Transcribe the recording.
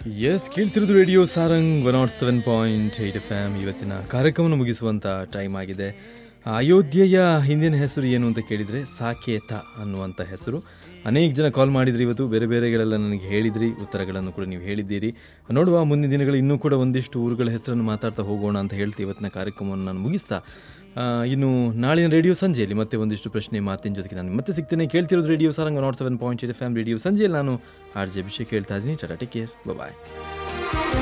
S ಕೇಳ್ತಿರೋದು radio Sarang one nought seven point eight F M ಇವತ್ತಿನ ಕಾರ್ಯಕ್ರಮವನ್ನು ಮುಗಿಸುವಂಥ ಟೈಮ್ ಆಗಿದೆ ಅಯೋಧ್ಯೆಯ ಹಿಂದಿನ ಹೆಸರು ಏನು ಅಂತ ಕೇಳಿದರೆ ಸಾಕೇತ ಅನ್ನುವಂಥ ಹೆಸರು ಅನೇಕ ಜನ ಕಾಲ್ ಮಾಡಿದ್ರಿ ಇವತ್ತು ಬೇರೆ ಬೇರೆಗಳೆಲ್ಲ ನನಗೆ ಹೇಳಿದ್ರಿ ಉತ್ತರಗಳನ್ನು ಕೂಡ ನೀವು ಹೇಳಿದ್ದೀರಿ ನೋಡುವ ಮುಂದಿನ ದಿನಗಳು ಇನ್ನೂ ಕೂಡ ಒಂದಿಷ್ಟು ಊರುಗಳ ಹೆಸರನ್ನು ಮಾತಾಡ್ತಾ ಹೋಗೋಣ ಅಂತ ಹೇಳ್ತಿ ಇವತ್ತಿನ ಕಾರ್ಯಕ್ರಮವನ್ನು ನಾನು ಮುಗಿಸ್ತಾ ಆ, ಇನ್ನು ನಾಳಿನ ರೇಡಿಯೋ ಸಂಜೆಯಲ್ಲಿ ಮತ್ತೆ ಒಂದಿಷ್ಟು ಪ್ರಶ್ನೆ ಮಾತಿನ ಜೊತೆಗೆ ನಾನು ಮತ್ತೆ ಸಿಗ್ತೇನೆ ಕೇಳ್ತಿರೋದು radio Sarang nought seven point eight F M radio ಸಂಜೆಯಲ್ಲಿ ನಾನು ಆರ್ ಜೆ ಅಭಿಷೇಕ್ ಹೇಳ್ತಾ ಇದ್ದೀನಿ ಟಾಟಾ ಟೇಕ್ ಕೇರ್ ಬಾಯ್